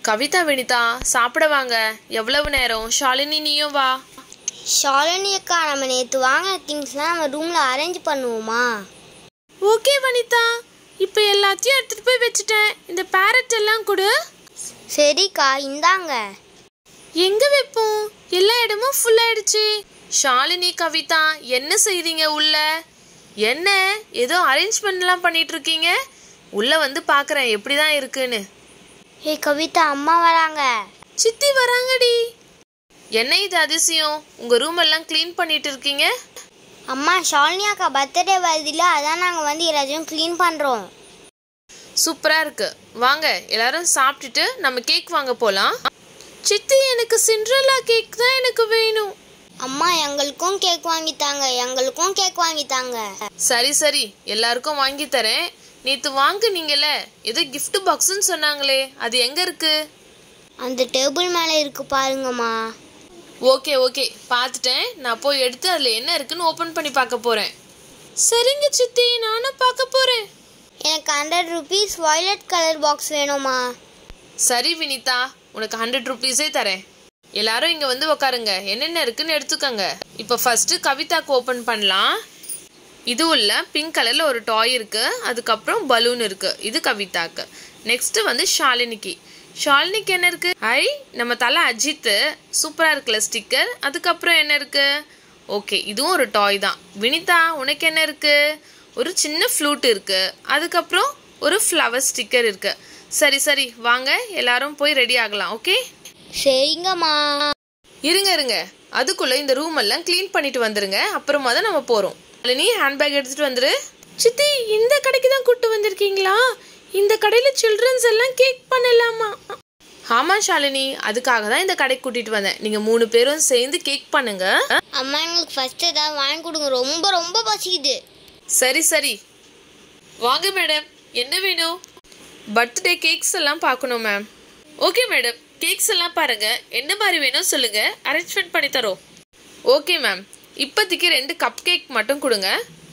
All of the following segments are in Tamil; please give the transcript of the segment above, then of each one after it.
கவிதா வினிதா சாப்பிட வாங்க எவ்வளவு நேரம் ஷாலினி நீயும் வா ஷாலினி அக்கா நம்ம நேற்று வாங்கின திங்ஸ்லாம் நம்ம ரூமில் அரேஞ்ச் பண்ணுவோமா ஓகே வனிதா இப்போ எல்லாத்தையும் எடுத்துட்டு போய் வச்சுட்டேன் இந்த பேரட் எல்லாம் கொடு சரிக்கா இந்தாங்க எங்க வைப்போம் எல்லா இடமும் ஃபுல் ஆயிடுச்சு ஷாலினி கவிதா என்ன செய்றீங்க உள்ள என்ன ஏதோ அரேஞ்ச்மெண்ட்லாம் பண்ணிட்டு இருக்கீங்க உள்ள வந்து பார்க்கறேன் எப்படிதான் இருக்குன்னு ஏய் கவிதா அம்மா வராங்க சித்தி வராங்கடி என்ன இது அதிசயம் உங்க ரூம் எல்லாம் க்ளீன் பண்ணிட்டு இருக்கீங்க அம்மா ஷாலினி அக்கா பர்த்டே வருதுல அதான் நாங்கள் வந்து எல்லாத்தையும் க்ளீன் பண்ணுறோம் சூப்பரா இருக்கு வாங்க எல்லாரும் சாப்பிட்டுட்டு நம்ம கேக் வாங்க போலாம் சித்தி எனக்கு சிண்ட்ரலா கேக் தான் எனக்கு வேணும் அம்மா எங்களுக்கும் கேக் வாங்கித்தாங்க எங்களுக்கும் கேக் வாங்கித்தாங்க சரி சரி எல்லாருக்கும் வாங்கி தரேன் நேத்து வாங்குனீங்கல்ல ஏதோ gift பாக்ஸ்னு சொன்னாங்களே அது எங்க இருக்கு அந்த டேபிள் மேலே இருக்கு பாருங்கம்மா ஓகே ஓகே பார்த்துட்டேன் நான் போய் எடுத்து அதில் என்ன இருக்குன்னு ஓப்பன் பண்ணி பார்க்க போறேன் சரிங்க சித்தி நானும் பார்க்க போறேன் எனக்கு hundred rupees violet colour box வேணுமா சரி வினிதா உனக்கு ஹண்ட்ரட் ருபீஸே தரேன் எல்லாரும் இங்க வந்து உட்காருங்க என்னென்ன இருக்குன்னு எடுத்துக்கோங்க இப்போ ஃபர்ஸ்ட் கவிதாக்கு ஓப்பன் பண்ணலாம் இது உள்ள பிங்க் கலர்ல ஒரு டாய் இருக்கு அதுக்கப்புறம் பலூன் இருக்கு இது கவிதாக்கு நெக்ஸ்ட் வந்து ஷாலினிக்கு ஷாலினிக்கு என்ன இருக்கு ஐ நம்ம தலை அஜித் சூப்பரா இருக்குல்ல ஸ்டிக்கர் அதுக்கப்புறம் என்ன இருக்கு ஓகே இதுவும் ஒரு டாய் தான் வினிதா உனக்கு என்ன இருக்கு ஒரு சின்ன ஃப்ளூட் இருக்கு அதுக்கப்புறம் ஒரு ஃப்ளவர் ஸ்டிக்கர் இருக்கு சரி சரி வாங்க எல்லாரும் போய் ரெடி ஆகலாம் ஓகே சரிங்கம்மா இருங்க இருங்க அதுக்குள்ள இந்த ரூம் எல்லாம் க்ளீன் பண்ணிட்டு வந்துருங்க அப்புறமா தான் நம்ம போறோம் நீ ஹேண்ட்பேக் எடுத்துட்டு வந்துரு சித்தி இந்த கடைக்கு தான் கூட்டு வந்திருக்கீங்களா இந்த கடையில சில்ட்ரன்ஸ் எல்லாம் கேக் பண்ணலாமா ஆமா ஷாலினி அதுக்காக தான் இந்த கடைக்கு கூட்டிட்டு வந்தேன் நீங்க மூணு பேரும் சேர்ந்து கேக் பண்ணுங்க அம்மா எங்களுக்கு ஃபர்ஸ்ட் ஏதாவது வாங்கி கொடுங்க ரொம்ப ரொம்ப பசிக்குது சரி சரி வாங்க மேடம் என்ன வேணும் பர்த்டே கேக்ஸ் எல்லாம் பார்க்கணும் மேம் ஓகே மேடம் கேக்ஸ் எல்லாம் பாருங்க என்ன மாதிரி வேணும் சொல்லுங்க அரேஞ்ச்மெண்ட் பண்ணி தரோம் ஓகே மேம் இப்போதைக்கு ரெண்டு கப் கேக் மட்டும் கொடுங்க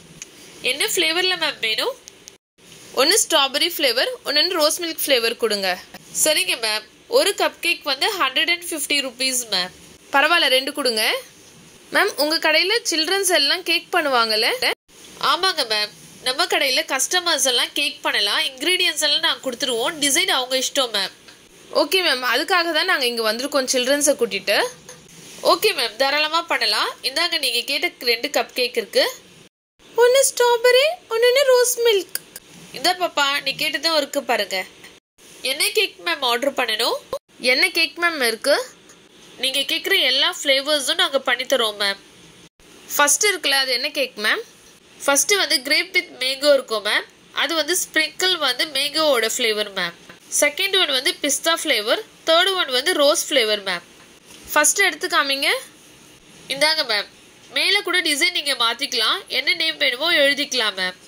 என்ன ஃப்ளேவரில் மேம் வேணும் ஒன்று ஸ்ட்ராபெரி ஃப்ளேவர் ஒன்று ரோஸ் மில்க் ஃப்ளேவர் கொடுங்க சரிங்க மேம் ஒரு கப் கேக் வந்து hundred and fifty rupees ma'am பரவாயில்ல ரெண்டு கொடுங்க மேம் உங்கள் கடையில் சில்ட்ரன்ஸ் எல்லாம் கேக் பண்ணுவாங்கல்ல ஆமாங்க மேம் நம்ம கடையில் கஸ்டமர்ஸ் எல்லாம் கேக் பண்ணலாம் இன்க்ரீடியன்ஸ் எல்லாம் நாங்கள் கொடுத்துருவோம் டிசைன் அவங்க இஷ்டம் மேம் ஓகே மேம் அதுக்காக தான் நாங்கள் இங்கே வந்திருக்கோம் சில்ட்ரன்ஸை கூட்டிட்டு ஓகே மேம் தாராளமாக பண்ணலாம் இந்தாங்க நீங்கள் கேட்ட ரெண்டு கப் கேக் இருக்கு ஒன்று ஸ்ட்ராபெரி ஒன்று ரோஸ் மில்க் இந்த பாப்பா நீ கேட்டதும் இருக்கு பாருங்க என்ன கேக் மேம் ஆர்டர் பண்ணணும் என்ன கேக் மேம் இருக்கு நீங்கள் கேட்குற எல்லா ஃப்ளேவர்ஸும் நாங்கள் பண்ணித்தரோம் மேம் ஃபர்ஸ்ட் இருக்குல்ல அது என்ன கேக் மேம் ஃபர்ஸ்ட் வந்து கிரேப் வித் மேங்கோ இருக்கும் மேம் அது வந்து ஸ்ப்ரிங்கிள் வந்து மேங்கோவோட ஃப்ளேவர் மேம் செகண்ட் ஒன் வந்து பிஸ்தா ஃப்ளேவர் தேர்ட் ஒன் வந்து ரோஸ் ஃப்ளேவர் மேம் ஃபர்ஸ்ட் எடுத்து காமிங்க இந்தாங்க மேம் மேலே கூட டிசைன் நீங்கள் மாற்றிக்கலாம் என்ன நேம் வேணுமோ எழுதிக்கலாம் மேம்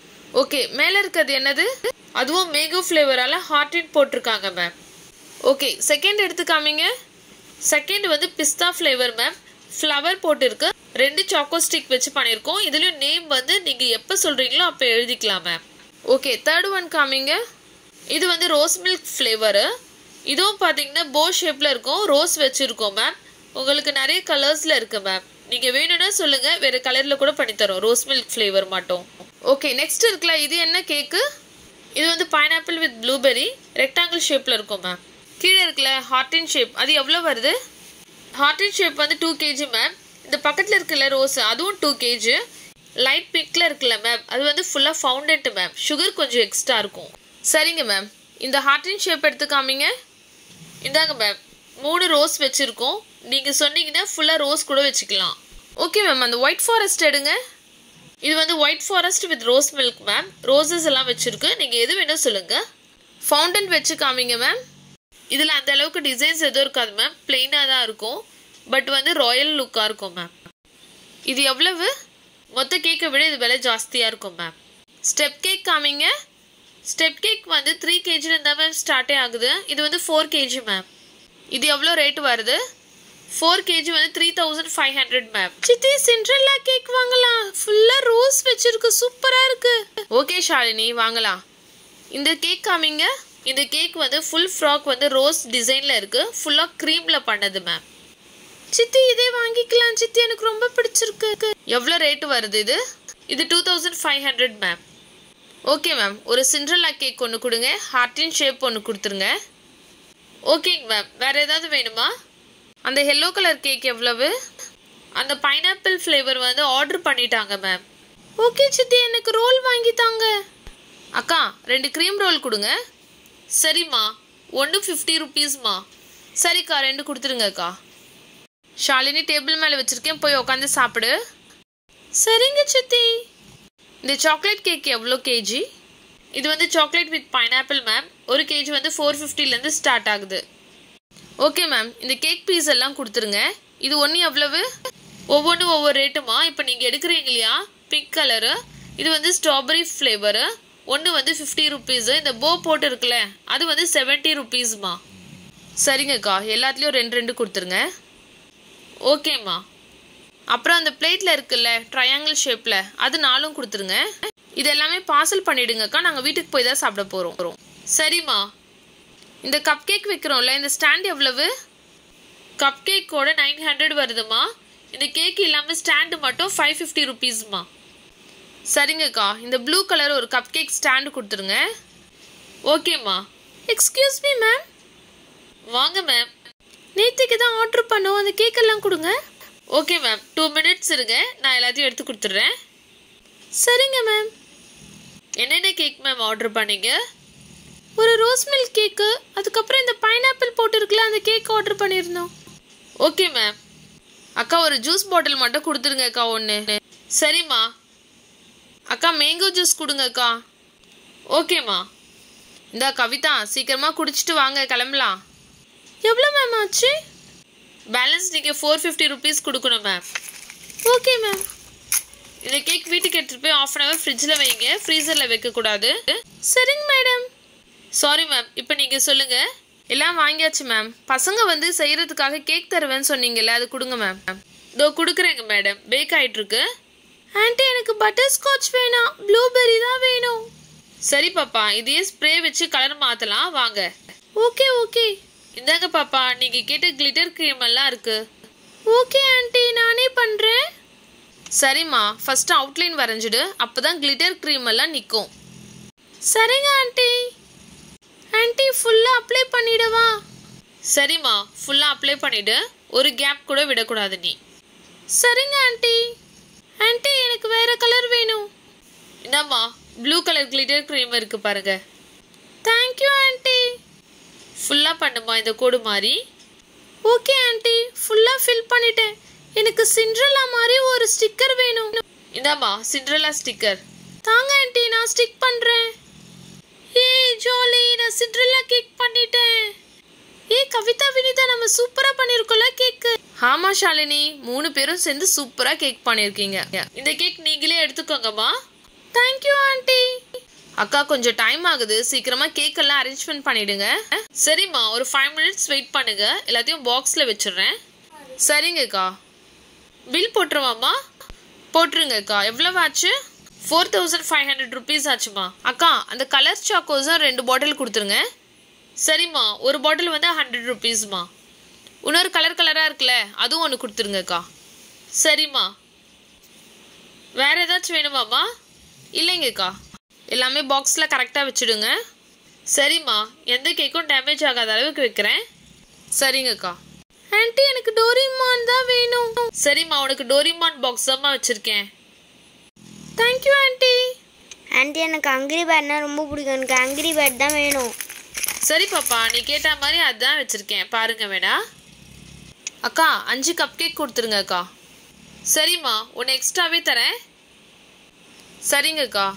ஓகே மேலே இருக்கிறது என்னது அதுவும் மேங்கோ ஃப்ளேவரால் ஹாட் இன் போட்டிருக்காங்க மேம் ஓகே செகண்ட் எடுத்து காமிங்க செகண்ட் வந்து பிஸ்தா ஃப்ளேவர் மேம் ஃப்ளவர் போட்டிருக்கு ரெண்டு சாக்கோ ஸ்டிக் வச்சு பண்ணியிருக்கோம் இதுலயும் நேம் வந்து நீங்க எப்போ சொல்றீங்களோ அப்போ எழுதிக்கலாம் மேம் ஓகே தேர்ட் ஒன் காமிங்க இது வந்து ரோஸ் மில்க் ஃப்ளேவரு இதுவும் பார்த்தீங்கன்னா போ ஷேப்பில் இருக்கும் ரோஸ் வச்சுருக்கோம் மேம் உங்களுக்கு நிறைய கலர்ஸில் இருக்கு மேம் நீங்கள் வேணும்னா சொல்லுங்கள் வேறு கலரில் கூட பண்ணித்தரோம் ரோஸ் மில்க் ஃப்ளேவர் மட்டும் ஓகே நெக்ஸ்ட் இருக்குல்ல இது என்ன கேக்கு இது வந்து பைனாப்பிள் வித் ப்ளூபெரி ரெக்டாங்கிள் ஷேப்பில் இருக்கும் மேம் கீழே இருக்குல்ல ஹார்டின் ஷேப் அது எவ்வளோ வருது ஹார்டின் ஷேப் வந்து டூ கேஜி மேம் இந்த பக்கத்தில் இருக்குல்ல ரோஸ் அதுவும் டூ கேஜி லைட் பிங்க்ல இருக்குல்ல மேம் அது வந்து ஃபுல்லாக ஃபவுண்டன்ட் மேம் சுகர் கொஞ்சம் எக்ஸ்ட்ரா இருக்கும் சரிங்க மேம் இந்த ஹார்டின் ஷேப் எடுத்து காமிங்க இந்தாங்க மேம் மூணு ரோஸ் வச்சுருக்கோம் நீங்கள் சொன்னீங்கன்னா ஃபுல்லாக ரோஸ் கூட வச்சுக்கலாம் ஓகே மேம் அந்த ஒயிட் ஃபாரஸ்ட் எடுங்க இது வந்து white forest with rose milk ma'am roses எல்லாம் வச்சுருக்கு நீங்கள் எது வேணும் சொல்லுங்கள் ஃபவுண்டன் வச்சு காமிங்க மேம் இதில் அந்த அளவுக்கு டிசைன்ஸ் எதுவும் இருக்காது மேம் பிளெயினாக தான் இருக்கும் பட் வந்து ராயல் லுக்காக இருக்கும் மேம் இது எவ்வளவு மொத்த கேக்கை விட இது விலை ஜாஸ்தியாக இருக்கும் மேம் ஸ்டெப் கேக் காமிங்க ஸ்டெப் கேக் வந்து த்ரீ கேஜில இருந்தா மேம் ஸ்டார்ட்டே ஆகுது இது வந்து ஃபோர் கேஜி மேம் இது எவ்வளோ ரேட் வருது ஃபோர் கேஜி வந்து three thousand five hundred ma'am சித்தி சிண்ட்ரல்லா கேக் வாங்கலாம் ஃபுல்லாக ரோஸ் வச்சிருக்கு சூப்பராக இருக்கு ஓகே ஷாலினி வாங்கலாம் இந்த கேக் காமிங்க இந்த கேக் வந்து ஃபுல் ஃப்ராக் வந்து ரோஸ் டிசைனில் இருக்குது ஃபுல்லாக க்ரீமில் பண்ணது மேம் சித்தி இதே வாங்கிக்கலாம் சித்தி எனக்கு ரொம்ப பிடிச்சிருக்கு எவ்வளோ ரேட்டு வருது இது இது two thousand five hundred ma'am okay ma'am ஒரு சிண்ட்ரலா கேக் ஒன்று கொடுங்க ஹார்ட்டின் ஷேப் ஒன்று கொடுத்துருங்க ஓகேங்க மேம் வேறு ஏதாவது வேணுமா அந்த எல்லோ கலர் கேக் எவ்வளவு அந்த பைனாப்பிள் ஃப்ளேவர் வந்து ஆர்டர் பண்ணிட்டாங்க மேம் ஓகே சித்தி எனக்கு ரோல் வாங்கி தாங்க அக்கா ரெண்டு க்ரீம் ரோல் கொடுங்க சரிம்மா ஒன்று ஃபிஃப்டி ருபீஸ்மா சரிக்கா ரெண்டு கொடுத்துருங்கக்கா ஷாலினி டேபிள் மேலே வச்சிருக்கேன் போய் உட்காந்து சாப்பிடு சரிங்க சித்தி இந்த சாக்லேட் கேக் எவ்வளோ கேஜி இது வந்து சாக்லேட் வித் பைனாப்பிள் மேம் ஒரு கேஜி வந்து ஃபோர் ஃபிஃப்டிலேருந்து ஸ்டார்ட் ஆகுது ஓகே மேம் இந்த கேக் பீஸ் எல்லாம் கொடுத்துருங்க இது ஒன்று எவ்வளவு ஒவ்வொன்றும் ஒவ்வொரு ரேட்டுமா இப்போ நீங்கள் எடுக்கிறீங்க இல்லையா பிங்க் கலரு இது வந்து ஸ்ட்ராபெரி ஃப்ளேவரு ஒன்று வந்து ஃபிஃப்டி ருபீஸு இந்த போ போட்டு இருக்குல்ல அது வந்து செவன்ட்டி ருபீஸ்மா சரிங்கக்கா எல்லாத்துலேயும் ரெண்டு ரெண்டு கொடுத்துருங்க ஓகேம்மா அப்புறம் அந்த பிளேட்டில் இருக்குல்ல ட்ரையாங்கிள் ஷேப்பில் அது நாலும் கொடுத்துருங்க இது எல்லாமே பார்சல் பண்ணிடுங்கக்கா நாங்கள் வீட்டுக்கு போய் தான் சாப்பிட போகிறோம் சரிம்மா இந்த கப் கேக் வைக்கிறோம்ல இந்த ஸ்டாண்ட் எவ்வளவு கப் கேக்கோட நைன் ஹண்ட்ரட் வருதுமா இந்த கேக் இல்லாமல் ஸ்டாண்டு மட்டும் ஃபைவ் ஃபிஃப்டி ருபீஸ்மா சரிங்கக்கா இந்த ப்ளூ கலர் ஒரு கப் கேக் ஸ்டாண்டு கொடுத்துருங்க ஓகேம்மா எக்ஸ்கியூஸ் மீ மேம் வாங்க மேம் நேற்றுக்கு தான் ஆர்டர் பண்ணோம் அந்த கேக் எல்லாம் கொடுங்க ஓகே மேம் டூ மினிட்ஸ் இருங்க நான் எல்லாத்தையும் எடுத்து கொடுத்துட்றேன் சரிங்க மேம் என்னென்ன கேக் மேம் ஆர்டர் பண்ணீங்க ஒரு ரோஸ் மில்க் கேக்கு அதுக்கப்புறம் இந்த பைனாப்பிள் போட்டிருக்குல அந்த கேக் ஆர்டர் பண்ணியிருந்தோம் ஓகே மேம் அக்கா ஒரு ஜூஸ் பாட்டில் மட்டும் கொடுத்துருங்க அக்கா ஒன்று சரிம்மா அக்கா மேங்கோ ஜூஸ் கொடுங்கக்கா ஓகேம்மா இந்த கவிதா சீக்கிரமாக குடிச்சிட்டு வாங்க கிளம்பலாம் எவ்வளோ மேம் ஆச்சு பேலன்ஸ் நீங்கள் ஃபோர் ஃபிஃப்டி ருபீஸ் கொடுக்கணும் மேம் ஓகே மேம் இந்த கேக் வீட்டுக்கு எடுத்துகிட்டு போய் ஆஃப் அன் ஹவர் ஃப்ரிட்ஜில் வைங்க ஃப்ரீசரில் வைக்கக்கூடாது சரிங்க மேடம் சாரி மேம் இப்போ நீங்கள் சொல்லுங்கள் எல்லாம் வாங்கியாச்சு மேம் பசங்க வந்து செய்கிறதுக்காக கேக் தருவேன்னு சொன்னீங்கல்ல அது கொடுங்க மேம் இதோ கொடுக்குறேங்க மேடம் பேக் ஆகிட்டுருக்கு ஆன்ட்டி எனக்கு பட்டர் ஸ்காட்ச் வேணாம் ப்ளூபெர்ரி தான் வேணும் சரி பாப்பா இதையே ஸ்ப்ரே வச்சு கலர் மாற்றலாம் வாங்க ஓகே ஓகே இந்தாங்க பாப்பா நீங்கள் கேட்ட கிளிட்டர் க்ரீம் எல்லாம் இருக்கு ஓகே ஆன்ட்டி நானே பண்ணுறேன் சரிம்மா ஃபர்ஸ்ட் அவுட்லைன் வரைஞ்சிடு அப்பதான் கிளிட்டர் க்ரீம் எல்லாம் நிற்கும் சரிங்க ஆன்ட்டி ஆன்ட்டி ஃபுல்லாக அப்ளை பண்ணிடவா சரிம்மா ஃபுல்லாக அப்ளை பண்ணிடு ஒரு கேப் கூட விடக்கூடாது நீ சரிங்க ஆன்ட்டி ஆன்ட்டி எனக்கு வேற கலர் வேணும் இந்தாம்மா ப்ளூ கலர் கிளிட்டர் க்ரீம் இருக்கு பாருங்க தேங்க்யூ ஆன்ட்டி ஃபுல்லாக பண்ணுமா இந்த கோடு மாதிரி ஓகே ஆன்ட்டி ஃபுல்லாக ஃபில் பண்ணிட்டேன் எனக்கு சிண்ட்ரலா மாதிரி ஒரு ஸ்டிக்கர் வேணும் இந்தாம்மா சிண்ட்ரலா ஸ்டிக்கர் தாங்க ஆன்ட்டி நான் ஸ்டிக் பண்ணுறேன் ஏய் ஜோலி நான் சிண்ட்ரலா கேக் பண்ணிட்டேன் ஏய் கவிதா வினிதா நம்ம சூப்பரா பண்ணிருக்கோம்ல கேக் ஆமா ஷாலினி மூணு பேரும் சேர்ந்து சூப்பரா கேக் பண்ணிருக்கீங்க இந்த கேக் நீங்களே எடுத்துக்கோங்கம்மா தேங்க்யூ ஆண்டி அக்கா கொஞ்சம் டைம் ஆகுது சீக்கிரமா கேக் எல்லாம் அரேஞ்ச்மெண்ட் பண்ணிடுங்க சரிம்மா ஒரு ஃபைவ் மினிட்ஸ் வெயிட் பண்ணுங்க எல்லாத்தையும் பாக்ஸ்ல வச்சிடுறேன் சரிங்கக்கா பில் போட்டுருவாம்மா போட்டுருங்கக்கா எவ்வளவு ஆச்சு four thousand five hundred rupees ஆச்சுமா அக்கா அந்த கலர் சாக்கோஸும் ரெண்டு பாட்டில் கொடுத்துருங்க சரிம்மா ஒரு பாட்டில் வந்து ஹண்ட்ரட் ருபீஸ்மா இன்னொரு கலர் கலராக இருக்குல்ல அதுவும் ஒன்று கொடுத்துருங்கக்கா சரிம்மா வேற ஏதாச்சும் வேணுமாம்மா இல்லைங்கக்கா எல்லாமே பாக்ஸில் கரெக்டாக வச்சுடுங்க சரிம்மா எந்த கேக்கும் டேமேஜ் ஆகாத அளவுக்கு வைக்கிறேன் சரிங்கக்கா ஆன்ட்டி எனக்கு டோரிமான் தான் வேணும் சரிம்மா உனக்கு டோரிமான் பாக்ஸ் தான்மா வச்சுருக்கேன் தேங்க்யூ ஆன்ட்டி ஆன்ட்டி எனக்கு அங்கிரி பேட்னா ரொம்ப பிடிக்கும் எனக்கு அங்கிரி பேட் தான் வேணும் சரி பாப்பா நீ கேட்ட மாதிரி அதான் வச்சிருக்கேன் பாருங்க வேணா அக்கா அஞ்சு கப் கேக் கொடுத்துருங்க அக்கா சரிம்மா ஒன்று எக்ஸ்ட்ராவே தரேன் சரிங்கக்கா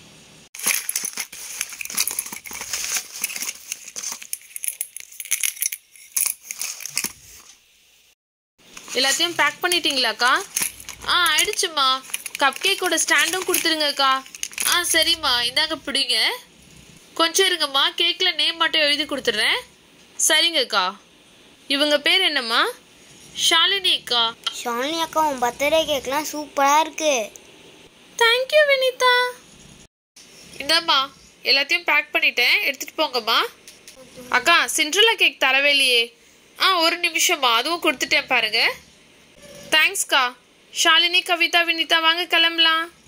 எல்லாத்தையும் பேக் பண்ணிட்டீங்களாக்கா ஆ ஆயிடுச்சுமா கப் கேக்கோட ஸ்டாண்டும் கொடுத்துருங்கக்கா ஆ சரிம்மா இந்தாங்க பிடிங்க கொஞ்சம் இருங்கம்மா கேக்கில் நேம் மட்டும் எழுதி கொடுத்துட்றேன் சரிங்கக்கா இவங்க பேர் என்னம்மா ஷாலினி அக்கா ஷாலினி அக்கா உன் பர்த்டே கேக்லாம் சூப்பராக இருக்கு தேங்க்யூ வினிதா இந்தாம்மா எல்லாத்தையும் பேக் பண்ணிட்டேன் எடுத்துகிட்டு போங்கம்மா அக்கா சிண்ட்ரலா கேக் தரவே இல்லையே ஆ ஒரு நிமிஷமா அதுவும் கொடுத்துட்டேன் பாருங்க தேங்க்ஸ்க்கா ஷாலினி கவிதா வினிதா வாங்க கிளம்பலாம்